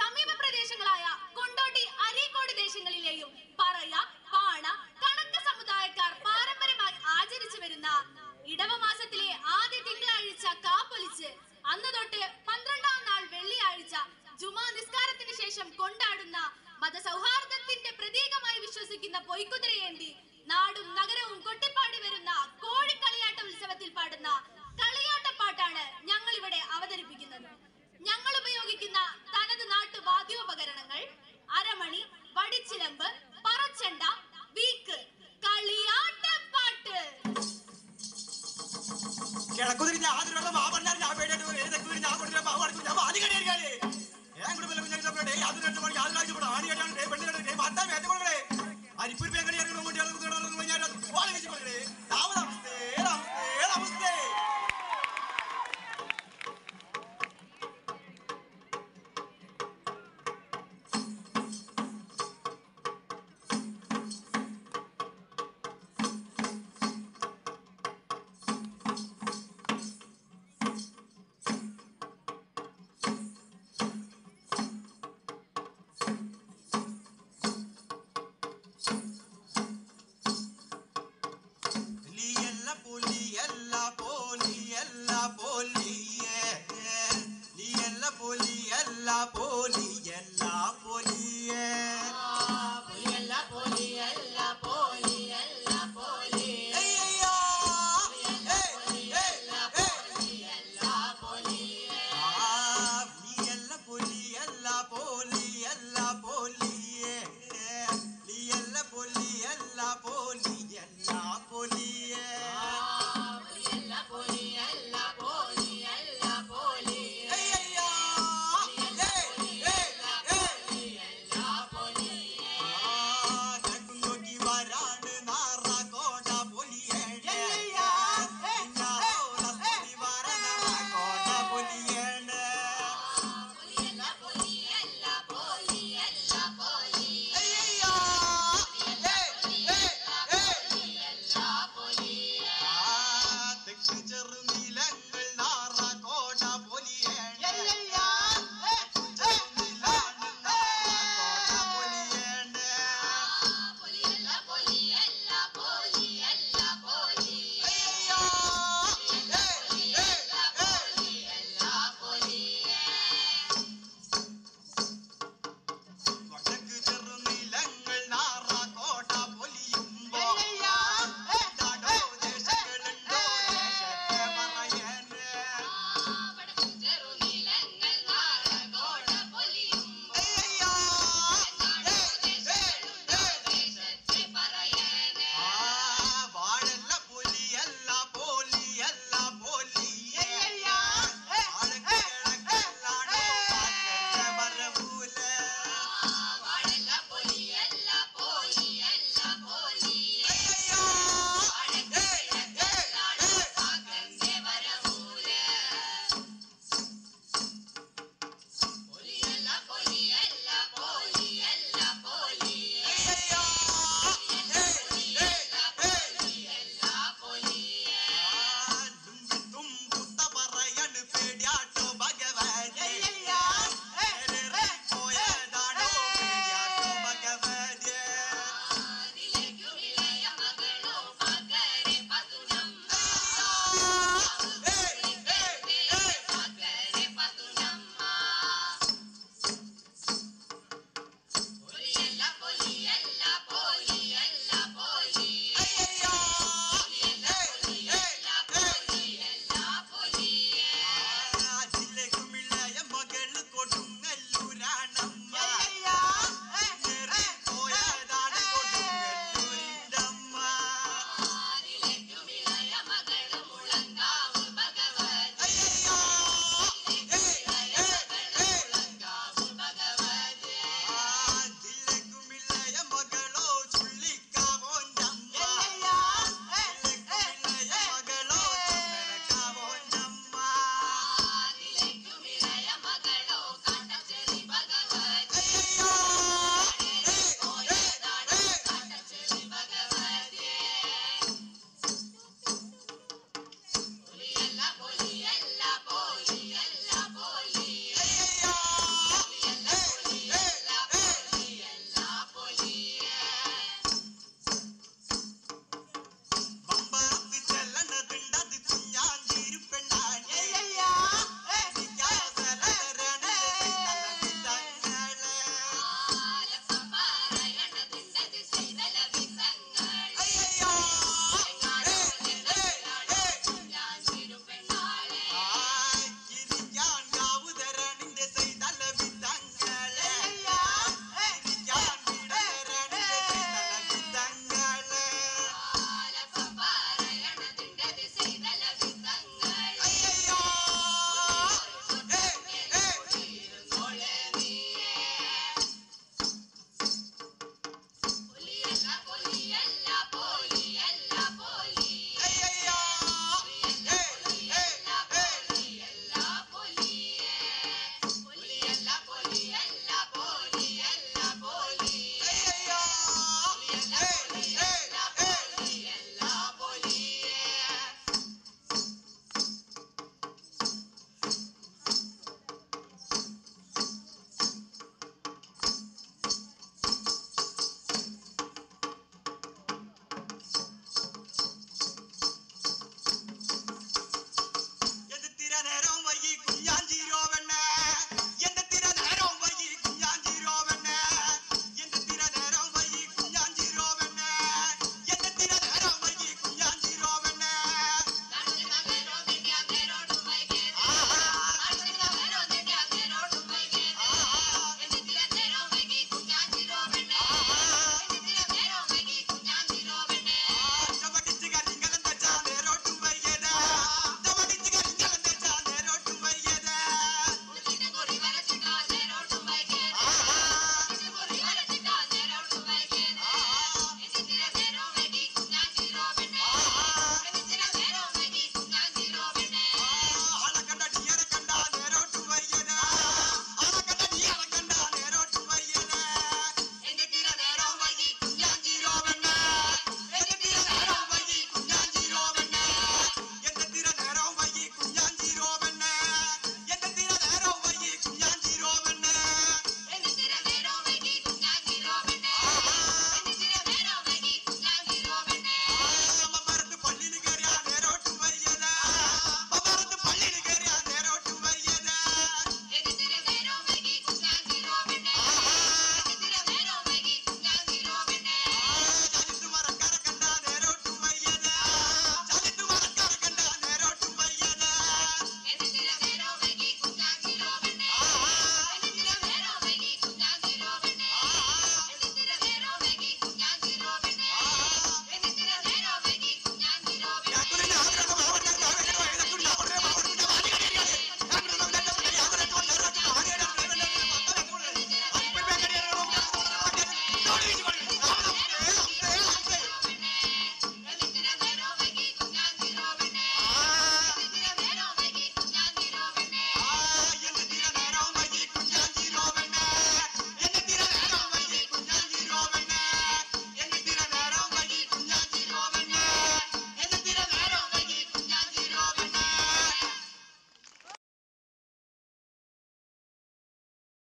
സമീപ പ്രദേശങ്ങളായ കൊണ്ടോട്ടി അരീക്കോട് ദേശങ്ങളിലെയും പറയ പാണ കണക്ക സമുദായക്കാർ പാരമ്പര്യമായി ആചരിച്ചു വരുന്ന ഇടവ മാസത്തിലെ ആദ്യ തിങ്കളാഴ്ച കാപ്പൊലിച്ച് അന്ന് തൊട്ട് പന്ത്രണ്ടാം നാൾ വെള്ളിയാഴ്ച ജുമാ നിസ്കാരത്തിന് ശേഷം കൊണ്ടാടുന്ന മതസൗഹാർദ്ദത്തിന്റെ പ്രതീകമായി വിശ്വസിക്കുന്ന പൊയ്ക്കുതിരയേന്തി നാടും നഗരവും കൊട്ടിപ്പാടി വരുന്ന കോഴിക്കളിയാട്ട ഉത്സവത്തിൽ പാടുന്ന കളിയാട്ടപ്പാട്ടാണ് ഞങ്ങൾ ഇവിടെ അവതരിപ്പിക്കുന്നത് ഞങ്ങൾ ഉപയോഗിക്കുന്ന തനത് നാട്ടു വാദ്യോപകരണങ്ങൾ അരമണി വടിച്ചിലമ്പ് പറച്ചണ്ട വീക്ക് കളിയാട്ടപ്പാട്ട് കിഴക്കുതിരിഞ്ഞ ആതിരുള്ള മാവണ്ണാർ ഞാൻ പേടിയായിട്ട് ഏതൊക്കെ തിരിഞ്ഞ ആ കൊടുക്കുന്ന മാവാടുക്കും ഞാൻ ആദ്യം കടിയായിരിക്കാലേ ഏൻ കൂടെ വല്ല കുഞ്ഞാൽ നമ്മുടെ അത് രണ്ട് മണി അത് കാഴ്ച പോണം ആദ്യം കടിയാണ് പെണ്ണിനെ മാറ്റാൻ വേണ്ട കൊടുക്കണേ അരിപ്പൊരു പേങ്കടി ഇറങ്ങണം വേണ്ടി അത് കഴിഞ്ഞാൽ ഓളെ വെച്ച് കൊടുക്കണേ താമസേ താമസേ താമസേ ലിയല്ല പുലിയല്ല പോലിയല്ല പോലിയേ ലിയല്ല പുലിയല്ല പോലിയല്ല പോലിയേ